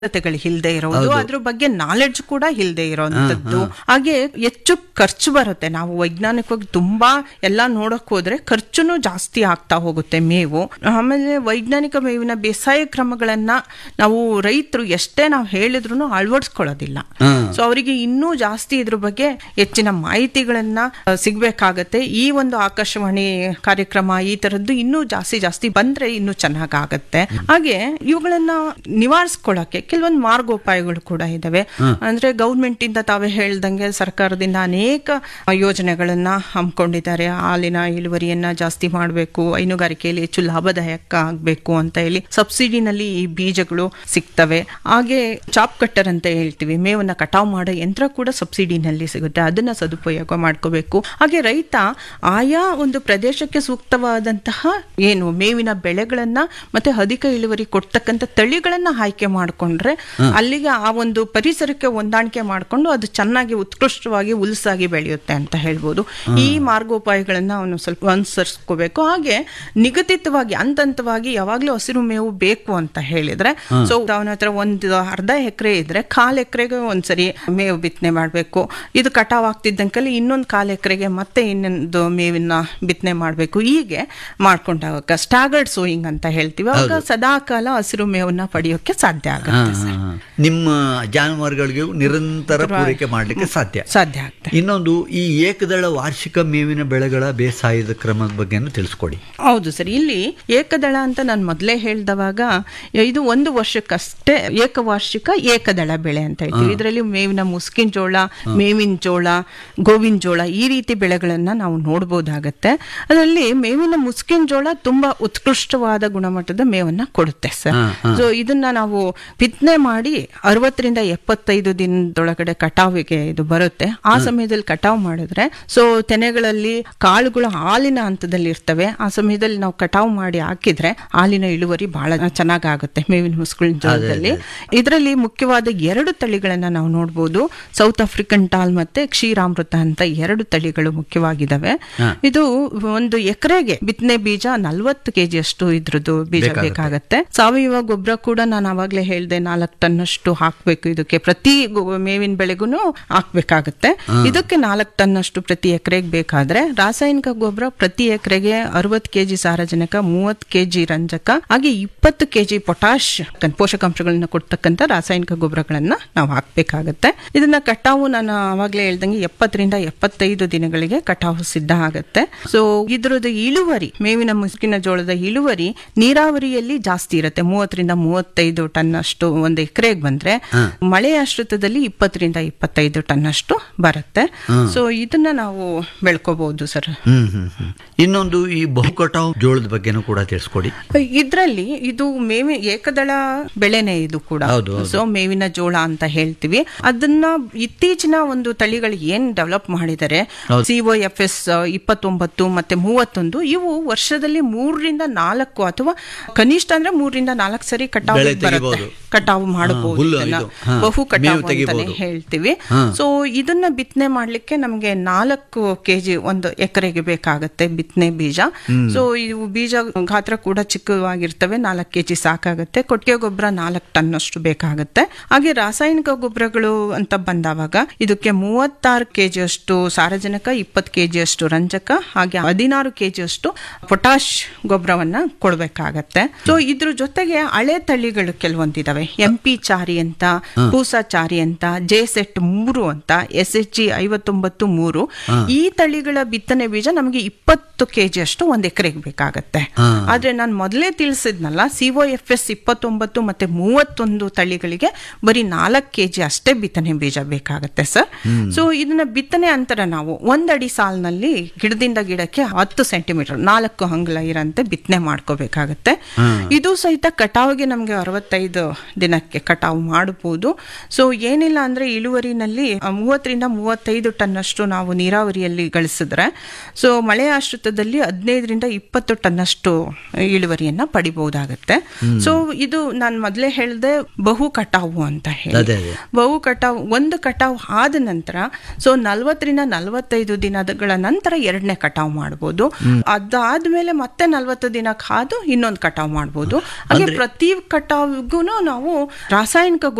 ಗಳು ಇಲ್ಲದೆ ಇರೋದು ಅದ್ರ ಬಗ್ಗೆ ನಾಲೆಡ್ಜ್ ಕೂಡ ಇಲ್ಲದೆ ಇರೋಂಥದ್ದು ಹಾಗೆ ಹೆಚ್ಚು ಖರ್ಚು ಬರುತ್ತೆ ನಾವು ವೈಜ್ಞಾನಿಕವಾಗಿ ತುಂಬಾ ಎಲ್ಲ ನೋಡಕ್ ಹೋದ್ರೆ ಖರ್ಚುನು ಜಾಸ್ತಿ ಆಗ್ತಾ ಹೋಗುತ್ತೆ ಮೇವು ಆಮೇಲೆ ವೈಜ್ಞಾನಿಕ ಮೇವಿನ ಬೇಸಾಯ ಕ್ರಮಗಳನ್ನ ನಾವು ರೈತರು ಎಷ್ಟೇ ನಾವು ಹೇಳಿದ್ರು ಅಳವಡಿಸ್ಕೊಳ್ಳೋದಿಲ್ಲ ಸೊ ಅವರಿಗೆ ಇನ್ನೂ ಜಾಸ್ತಿ ಇದ್ರ ಬಗ್ಗೆ ಹೆಚ್ಚಿನ ಮಾಹಿತಿಗಳನ್ನ ಆ, ಸಿಗ್ಬೇಕಾಗತ್ತೆ ಈ ಒಂದು ಆಕಾಶವಾಣಿ ಕಾರ್ಯಕ್ರಮ ಈ ತರದ್ದು ಇನ್ನೂ ಜಾಸ್ತಿ ಜಾಸ್ತಿ ಬಂದ್ರೆ ಇನ್ನೂ ಚೆನ್ನಾಗಾಗತ್ತೆ ಹಾಗೆ ಇವುಗಳನ್ನ ನಿವಾರಿಸ್ಕೊಳ್ಳಕ್ಕೆ ಕೆಲವೊಂದು ಮಾರ್ಗೋಪಾಯಗಳು ಕೂಡ ಇದಾವೆ ಅಂದ್ರೆ ಗೌರ್ಮೆಂಟ್ ಇಂದ ತಾವೇ ಹೇಳ್ದಂಗೆ ಸರ್ಕಾರದಿಂದ ಅನೇಕ ಯೋಜನೆಗಳನ್ನ ಹಮ್ಮಿಕೊಂಡಿದ್ದಾರೆ ಹಾಲಿನ ಇಳುವರಿಯನ್ನ ಜಾಸ್ತಿ ಮಾಡಬೇಕು ಹೈನುಗಾರಿಕೆಯಲ್ಲಿ ಹೆಚ್ಚು ಲಾಭದಾಯಕ ಆಗಬೇಕು ಅಂತ ಹೇಳಿ ಸಬ್ಸಿಡಿನಲ್ಲಿ ಈ ಬೀಜಗಳು ಸಿಗ್ತವೆ ಹಾಗೆ ಚಾಪ್ ಕಟ್ಟರ್ ಅಂತ ಹೇಳ್ತೀವಿ ಮೇವನ್ನ ಕಟಾವು ಮಾಡೋ ಯಂತ್ರ ಕೂಡ ಸಬ್ಸಿಡಿನಲ್ಲಿ ಸಿಗುತ್ತೆ ಅದನ್ನ ಸದುಪಯೋಗ ಮಾಡ್ಕೋಬೇಕು ಹಾಗೆ ರೈತ ಆಯಾ ಒಂದು ಪ್ರದೇಶಕ್ಕೆ ಸೂಕ್ತವಾದಂತಹ ಏನು ಮೇವಿನ ಬೆಳೆಗಳನ್ನ ಮತ್ತೆ ಅಧಿಕ ಇಳುವರಿ ಕೊಡ್ತಕ್ಕಂಥ ತಳಿಗಳನ್ನ ಆಯ್ಕೆ ಮಾಡ್ಕೊಂಡ್ರೆ ಅಲ್ಲಿಗೆ ಆ ಒಂದು ಪರಿಸರಕ್ಕೆ ಹೊಂದಾಣಿಕೆ ಮಾಡ್ಕೊಂಡು ಅದು ಚೆನ್ನಾಗಿ ಉತ್ಕೃಷ್ಟವಾಗಿ ಉಲ್ಸಾಗಿ ಬೆಳೆಯುತ್ತೆ ಅಂತ ಹೇಳ್ಬೋದು ಈ ಮಾರ್ಗೋಪಾಯಗಳನ್ನ ಅವನು ಸ್ವಲ್ಪ ಅನುಸರಿಸ್ಕೋಬೇಕು ಹಾಗೆ ನಿಗದಿತವಾಗಿ ಹಂತ ಹಂತವಾಗಿ ಯಾವಾಗ್ಲೂ ಹಸಿರು ಮೇವು ಬೇಕು ಅಂತ ಹೇಳಿದ್ರೆ ಸೊ ಅವನ ಹತ್ರ ಒಂದು ಅರ್ಧ ಎಕರೆ ಇದ್ರೆ ಕಾಲ್ ಎಕರೆಗೆ ಒಂದ್ಸರಿ ಮೇವು ಬಿತ್ತನೆ ಮಾಡಬೇಕು ಇದು ಕಟಾವ್ ಆಗ್ತಿದ್ದಂಕಲ್ಲಿ ಇನ್ನೊಂದು ಕಾಲ್ ಎಕರೆಗೆ ಮತ್ತೆ ಇನ್ನೊಂದು ಮೇವಿನ ಬಿತ್ತನೆ ಮಾಡಬೇಕು ಹೀಗೆ ಮಾಡ್ಕೊಂಡಾಗ ಸ್ಟಾಗರ್ಡ್ ಸೋಯಿಂಗ್ ಅಂತ ಹೇಳ್ತೀವಿ ಅವಾಗ ಸದಾ ಕಾಲ ಹಸಿರು ಮೇವನ್ನ ಪಡೆಯೋಕೆ ಸಾಧ್ಯ ಆಗುತ್ತೆ ಸರ್. ನಿಮ್ಮ ಜಾನುವಾರುಗಳಿಗೆ ನಿರಂತರ ಪೂರೈಕೆ ಮಾಡಲಿಕ್ಕೆ ಸಾಧ್ಯ ಸಾಧ್ಯ ಆಗುತ್ತೆ ಇನ್ನೊಂದು ಈ ಏಕದಳ ವಾರ್ಷಿಕ ಮೇವಿನ ಬೆಳೆಗಳ ಬೇಸಾಯದ ಕ್ರಮದ ಬಗ್ಗೆನೂ ತಿಳಿಸ್ಕೊಡಿ ಹೌದು ಸರ್ ಇಲ್ಲಿ ಏಕದಳ ಅಂತ ನಾನು ಮೊದಲೇ ಹೇಳ್ದವಾಗ ಇದು ಒಂದು ವರ್ಷಕ್ಕಷ್ಟೇ ಏಕವಾರ್ಷಿಕ ಏಕದಳ ಬೆಳೆ ಅಂತ ಹೇಳ್ತೀವಿ ಇದರಲ್ಲಿ ಮೇವಿನ ಮುಸ್ಕಿನ ಜೋಳ ಮೇವಿನ ಜೋಳ ಗೋವಿನ ಜೋಳ ಈ ರೀತಿ ಬೆಳೆಗಳನ್ನ ನಾವು ನೋಡ್ಬೋದಾಗತ್ತೆ ಅದರಲ್ಲಿ ಮೇವಿನ ಮುಸ್ಕಿನ ಜೋಳ ತುಂಬಾ ಉತ್ಕೃಷ್ಟವಾದ ಗುಣಮಟ್ಟದ ಮೇವನ್ನ ಕೊಡುತ್ತೆ ಸರ್ ಸೊ ಇದನ್ನ ನಾವು ಬಿತ್ತನೆ ಮಾಡಿ ಅರವತ್ತರಿಂದ ಎಪ್ಪತ್ತೈದು ದಿನದೊಳಗಡೆ ಕಟಾವಿಗೆ ಇದು ಬರುತ್ತೆ ಆ ಸಮಯದಲ್ಲಿ ಕಟಾವು ಮಾಡಿದ್ರೆ ಸೊ ತೆನೆಗಳಲ್ಲಿ ಕಾಳುಗಳು ಹಾಲಿನ ಹಂತದಲ್ಲಿ ಇರ್ತವೆ ಆ ಸಮಯದಲ್ಲಿ ನಾವು ಕಟಾವು ಮಾಡಿ ಹಾಕಿದ್ರೆ ಹಾಲಿನ ಇಳುವರಿ ಬಹಳ ಚೆನ್ನಾಗಾಗುತ್ತೆ ಮೇವಿನ ಮುಸ್ಕುಳಿನ ಜೋಳದಲ್ಲಿ ಇದರಲ್ಲಿ ಮುಖ್ಯವಾದ ಎರಡು ತಳಿಗಳನ್ನ ನಾವು ನೋಡ್ಬೋದು ಸೌತ್ ಆಫ್ರಿಕನ್ ಟಾಲ್ ಮತ್ತೆ ಕ್ಷೀರಾಮೃತ ಅಂತ ಎರಡು ತಳಿಗಳು ಮುಖ್ಯವಾಗಿದ್ದಾವೆ ಇದು ಒಂದು ಎಕರೆಗೆ ಬಿತ್ತನೆ ಬೀಜ ನಲ್ವತ್ತು ಕೆಜಿ ಅಷ್ಟು ಇದ್ರದ್ದು ಬೀಜ ಬೇಕಾಗತ್ತೆ ಸಾವಯವ ಗೊಬ್ಬರ ಕೂಡ ನಾನು ಅವಾಗ್ಲೇ ಹೇಳ್ದೆ ನಾಲ್ಕು ಟನ್ ಅಷ್ಟು ಹಾಕ್ಬೇಕು ಇದಕ್ಕೆ ಪ್ರತಿ ಗೊ- ಮೇವಿನ ಬೆಳೆಗೂ ಹಾಕ್ಬೇಕಾಗತ್ತೆ ಇದಕ್ಕೆ ನಾಲ್ಕು ಟನ್ ಅಷ್ಟು ಪ್ರತಿ ಎಕರೆಗೆ ಬೇಕಾದ್ರೆ ರಾಸಾಯನಿಕ ಗೊಬ್ಬರ ಪ್ರತಿ ಎಕರೆಗೆ ಅರವತ್ತು ಕೆಜಿ ಸಾರಜನಕ ಮೂವತ್ತು ಕೆಜಿ ರಂಜಕ ಹಾಗೆ ಇಪ್ಪತ್ತು ಕೆಜಿ ಪೊಟಾಶ್ ಪೋಷಕಾಂಶಗಳನ್ನ ಕೊಡ್ತಕ್ಕಂಥ ರಾಸಾಯನಿಕ ಗೊಬ್ಬರಗಳನ್ನ ನಾವು ಹಾಕ್ಬೇಕಾಗತ್ತೆ ಇದನ್ನ ಕಟಾವು ನಾನು ಅವಾಗ್ಲೇ ಹೇಳ್ದಂಗೆ ಎಪ್ಪತ್ತರಿಂದ ಎಪ್ಪತ್ತೈದು ದಿನಗಳಿಗೆ ಕಟಾವು ಸಿದ್ಧ ಆಗತ್ತೆ ಸೊ ಇದ್ರದ್ದು ಇಳುವರಿ ಮೇವಿನ ಮುಸುಕಿನ ಜೋಳದ ಇಳುವರಿ ನೀರಾವರಿಯಲ್ಲಿ ಜಾಸ್ತಿ ಇರುತ್ತೆ ಮೂವತ್ತರಿಂದ ಮೂವತ್ತೈದು ಟನ್ ಅಷ್ಟು ಒಂದು ಎಕರೆಗೆ ಬಂದ್ರೆ ಮಳೆ ಆಶ್ರಿತದಲ್ಲಿ ಇಪ್ಪತ್ತರಿಂದ ಇಪ್ಪತ್ತೈದು ಟನ್ ಅಷ್ಟು ಬರುತ್ತೆ ಸೊ ಇದನ್ನ ನಾವು ಬೆಳ್ಕೋಬಹುದು ಸರ್ ಹ್ಮ್ ಹ್ಮ್ ಹ್ಮ್ ಇನ್ನೊಂದು ಈ ಬಹುಕಟಾವು ಜೋಳದ ಬಗ್ಗೆನೂ ಕೂಡ ತಿಳಿಸ್ಕೊಡಿ ಇದ್ರಲ್ಲಿ ಇದು ಮೇವಿ ಏಕದಳ ಬೆಳೆನೆ ಇದು ಕೂಡ ಹೌದು, ಸೊ ಮೇವಿನ ಜೋಳ ಅಂತ ಹೇಳ್ತೀವಿ ಅದನ್ನ ಇತ್ತೀಚಿನ ಒಂದು ತಳಿಗಳು ಏನ್ ಡೆವಲಪ್ ಮಾಡಿದ್ದಾರೆ ಸಿಒ ಎಫ್ ಎಸ್ ಇಪ್ಪತ್ತೊಂಬತ್ತು ಮತ್ತೆ ಮೂವತ್ತೊಂದು ಇವು ವರ್ಷದಲ್ಲಿ ಮೂರರಿಂದ ನಾಲ್ಕು ಅಥವಾ ಕನಿಷ್ಠ ಅಂದ್ರೆ ಮೂರರಿಂದ ನಾಲ್ಕು ಸರಿ ಕಟಾವು ಬೆಳೆ ಬರುತ್ತೆ ತೆಗಿಬೋದು. ಕಟಾವು ಮಾಡಬಹುದು ಹುಲ್ಲು ಇದನ್ನ. ಇದು. ಹಾ. ಬಹು ಕಟಾವು ಮೇವು ಅಂತಾನೆ ತೆಗಿಬೋದು. ಹೇಳ್ತೀವಿ ಸೊ ಇದನ್ನ ಬಿತ್ತನೆ ಮಾಡ್ಲಿಕ್ಕೆ ನಮಗೆ ನಾಲ್ಕು ಕೆಜಿ ಒಂದು ಎಕರೆಗೆ ಬೇಕಾಗತ್ತೆ ಬಿತ್ತನೆ ಬೀಜ ಸೊ ಇವು ಬೀಜ ಗಾತ್ರ ಕೂಡ ಚಿಕ್ಕವಾಗಿರ್ತವೆ ನಾಲ್ಕು ಕೆಜಿ ಸಾಕಾಗುತ್ತೆ ಕೊಟ್ಟಿಗೆ ಗೊಬ್ಬರ ನಾಲ್ಕು ಟನ್ ಅಷ್ಟು ಬೇಕಾಗುತ್ತೆ ಹಾಗೆ ರಾಸಾಯನಿಕ ಗೊಬ್ಬರಗಳು ಅಂತ ಬಂದಾವಾಗ ಇದಕ್ಕೆ ಮೂವತ್ತಾರು ಕೆಜಿ ಅಷ್ಟು ಸಾರಜನಕ ಇಪ್ಪತ್ತು ಕೆಜಿ ಅಷ್ಟು ರಂಜಕ ಹಾಗೆ ಹದಿನಾರು ಕೆಜಿ ಅಷ್ಟು ಪೊಟಾಶ್ ಗೊಬ್ಬರವನ್ನ ಕೊಡ್ಬೇಕಾಗತ್ತೆ ಸೊ ಇದ್ರ ಜೊತೆಗೆ ಹಳೆ ತಳಿಗಳು ಕೆಲವೊಂದಿದಾವೆ ಎಂ ಪಿ ಚಾರಿ ಅಂತ ಪೂಸಾ ಚಾರಿ ಅಂತ ಜೆ ಸೆಟ್ ಮೂರು ಅಂತ ಎಸ್ ಎಚ್ ಜಿ ಐವತ್ತೊಂಬತ್ತು ಮೂರು ಈ ತಳಿಗಳ ಬಿತ್ತನೆ ಬೀಜ ನಮಗೆ ಇಪ್ಪತ್ತು ಕೆಜಿ ಅಷ್ಟು ಒಂದ್ ಎಕರೆಗೆ ಬೇಕಾಗತ್ತೆ ಆದ್ರೆ ನಾನು ಮೊದಲೇ ತಿಳಿಸಿದ್ನಲ್ಲ ಸಿಒ ಎಫ್ ಎಸ್ ಇಪ್ಪತ್ತೊಂಬತ್ತು ಮತ್ತೆ ಮೂವತ್ತೊಂದು ತಳಿಗಳಿಗೆ ಬರೀ ನಾಲ್ಕು ಕೆಜಿ ಅಷ್ಟೇ ಬಿತ್ತನೆ ಬೀಜ ಬೇಕಾಗತ್ತೆ ಸರ್ ಸೊ ಇದನ್ನ ಬಿತ್ತನೆ ಅಂತರ ನಾವು ಒಂದಡಿ ಸಾಲಿನಲ್ಲಿ ಗಿಡದಿಂದ ಗಿಡಕ್ಕೆ ಹತ್ತು ಸೆಂಟಿಮೀಟರ್ ನಾಲ್ಕು ಅಂಗುಲ ಇರಂತೆ ಬಿತ್ತನೆ ಮಾಡ್ಕೋಬೇಕಾಗತ್ತೆ ಇದು ಸಹಿತ ಕಟಾವಿಗೆ ನಮಗೆ ಅರವತ್ತೈದು ದಿನಕ್ಕೆ ಕಟಾವು ಮಾಡಬಹುದು ಸೊ ಏನಿಲ್ಲ ಅಂದ್ರೆ ಇಳುವರಿನಲ್ಲಿ ಆ, ಮೂವತ್ತರಿಂದ ಮೂವತ್ತೈದು ನಲವತ್ತೈದು ಟನ್ನಷ್ಟು ನಾವು ನೀರಾವರಿಯಲ್ಲಿ ಗಳಿಸಿದ್ರೆ ಸೊ ಮಳೆ ಆಶ್ರಿತದಲ್ಲಿ ಹದಿನೈದರಿಂದ ಇಪ್ಪತ್ತು ಟನ್ನಷ್ಟು ಇಳುವರಿಯನ್ನ ಪಡಿಬಹುದಾಗತ್ತೆ ಸೊ ಇದು ನಾನು ಮೊದಲೇ ಹೇಳ್ದೆ ಬಹು ಕಟಾವು ಅಂತ ಹೇಳಿ ಅದೇ ಅದೇ ಬಹು ಕಟಾವು ಒಂದು ಕಟಾವು ಆದ ನಂತರ ಸೊ ನಲವತ್ತರಿಂದ ನಲವತ್ತೈದು ದಿನಗಳ ನಂತರ ಎರಡನೇ ಕಟಾವು ಮಾಡ್ಬೋದು ಅದಾದ್ಮೇಲೆ ಮತ್ತೆ ನಲವತ್ತು ದಿನ ಕಾದು ಇನ್ನೊಂದು ಕಟಾವು ಮಾಡ್ಬೋದು ಹಾಗೆ ಪ್ರತಿ ಕಟಾವಿಗೂ ನಾವು ರಾಸಾಯನಿಕ